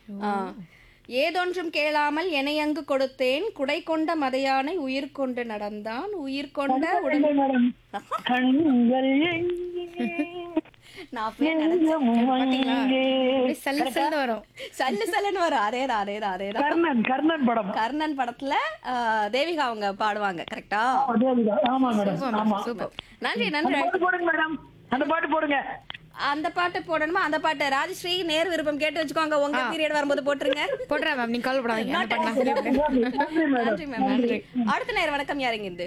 ஆ. ஏதொன்றும் கேளாமல் எனையங்கு கொடுத்தேன் குடை கொண்ட மதையானை உயிர் கொண்டு நடந்தான் உயிர் கொண்ட உடன் மேடம் கண்கள் எங்கே? நான் அப்பவே நினைச்சேன். நெஞ்சம் எங்கே? அப்படியே சல்லு சல்லு வரும் சல்லு சல்லுன்னு வரும் அதேதான் அதேதான் அதேதான் கர்ணன் கர்ணன் படம் கர்ணன் படத்துல ஆ, தேவிகா அவங்க பாடுவாங்க கரெக்டா அதேதான். ஆமா மேடம் ஆமா சூப்பர் நன்றி அந்த நன்றி பாட்டு போடுங்க மேடம் அந்த பாட்டு போடுங்க அந்த பாட்டு போடணுமா அந்த பாட்டு ராஜஸ்ரீ நேர் விருப்பம் கேட்டு வச்சுக்கோங்க உங்க பீரியட் வரும்போது போட்டுருங்க போடுறேன் மேம் நீங்க கால் போடாதீங்க என்ன பண்ணலாம் நன்றி, நன்றி மேடம் நன்றி மேம் நன்றி அடுத்த நேரம் வணக்கம் யாருங்க இருந்து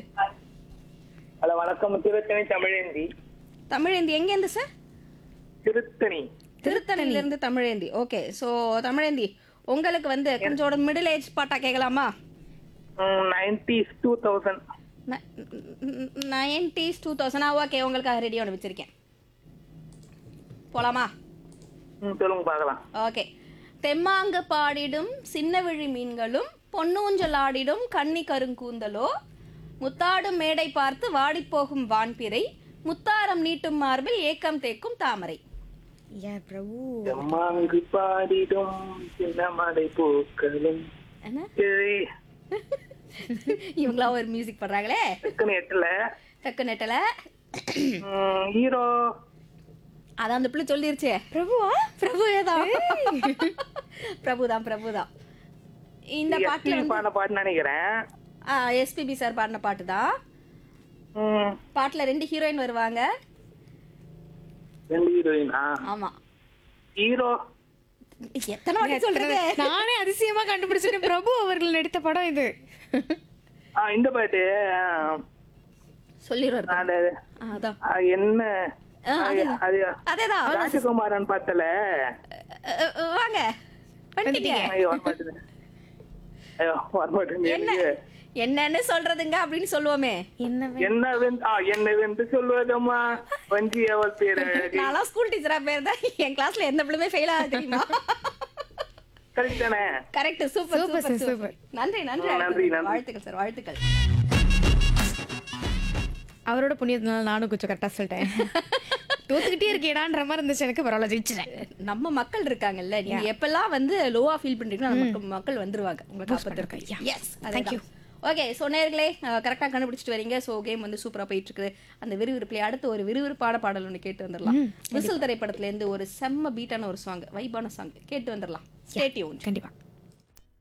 ஹலோ வணக்கம் திருத்தணி தமிழேந்தி தமிழேந்தி எங்க இருந்து சார் திருத்தணி திருத்தணில இருந்து தமிழேந்தி ஓகே சோ தமிழேந்தி உங்களுக்கு வந்து கொஞ்சம் மிடில் ஏஜ் பாட்டா கேட்கலாமா nineties two thousand nineties two thousand okay உங்களுக்காக ரெடி ஒன்று வச்சிருக்கேன் போலாமா சொல்லுங்க பார்க்கலாம் ஓகே தெம்மாங்கு பாடிடும் சின்னவிழி மீன்களும் பொன்னூஞ்சலாடிடும் கன்னி கருங்கூந்தலோ முத்தாடும் மேடை பார்த்து வாடிப்போகும் வான்பிறை முத்தாரம் நீட்டும் மார்பில் ஏக்கம் தேக்கும் தாமரை யார் பிரபு எம்மாங்கு பாடிடும் சின்னமடை பூக்களும் என்ன கிழி. இவங்களா ஒரு மியூசிக் பண்றாங்களே டக்குனு எட்டுல டக்கு நெட்டல ம், ஹீரோ அதான் அந்த பிள்ளை சொல்லிருச்சே பிரபுவா பிரபுவே தான் பிரபுதான் பிரபுதான் இந்த பாட்டுல எஸ்பி பாடின பாட்டு நினைக்கிறேன் எஸ்பிபி சார் பாடின பாட்டு தான் ம், பாட்டுல ரெண்டு ஹீரோயின் வருவாங்க ரெண்டு ஹீரோயினா ஆமா ஹீரோ எத்தனை வாட்டி சொல்றது நானே அதிசயமா கண்டுபிடிச்சிருக்கேன் பிரபு அவர்கள் நடித்த படம் இது ஆ இந்த பாட்டு ஆ, சொல்லிடுவாரு அந்த அதான் ஆ, என்ன ஆ, அது அது அதேதான் ராஜகுமாரன் பாட்டுல அஹ், அஹ், வாங்க வந்துட்டீங்க ஐயோ வர மாட்டேது ஐயோ வர மாட்டேங்குது என்ன என்னன்னு சொல்றதுங்க அப்படின்னு சொல்லுவோமே என்ன என்ன வெந்து ஆ என்ன வென்று சொல்வதம்மா வஞ்சி அவள் பேர் அழகு நான்லாம் ஸ்கூல் டீச்சரா பேர் தான் என் கிளாஸ்ல எந்த பிள்ளைமே ஃபெயில் ஆக தெரியுமா கரெக்ட் தானே correct super Super, super sir, super நன்றி நன்றி நன்றி, அடுத்தது. நன்றி. வாழ்த்துக்கள் சார் வாழ்த்துக்கள் அவரோட புண்ணியத்தினால நானும் கொஞ்சம் கரெக்டா சொல்லிட்டேன் தோத்துக்கிட்டே இருக்கேடான்ற மாதிரி இருந்துச்சு எனக்கு பரவாயில்ல ஜெயிச்சிட்டேன் நம்ம மக்கள் இருக்காங்கல்ல நீங்க எப்பெல்லாம் வந்து லோவா ஃபீல் பண்றீங்களோ அந்த மக்கள் மக்கள் வந்துருவாங்க உங்களை காப்பாத்துறதுக்கு yes thank you okay so நேர்களே கரெக்டாக கண்டுபிடிச்சிட்டு வரீங்க ஸோ கேம் வந்து சூப்பராக போயிட்டு இருக்குது அந்த விறுவிறுப்புல அடுத்து ஒரு விறுவிறுப்பான பாடல் ஒன்று கேட்டு வந்துடலாம் விசில் திரைப்படத்துல இருந்து ஒரு செம்ம பீட்டான ஒரு சாங் வைபான சாங் கேட்டு வந்துடலாம் ஸ்டேட்யூன் கண்டிப்பா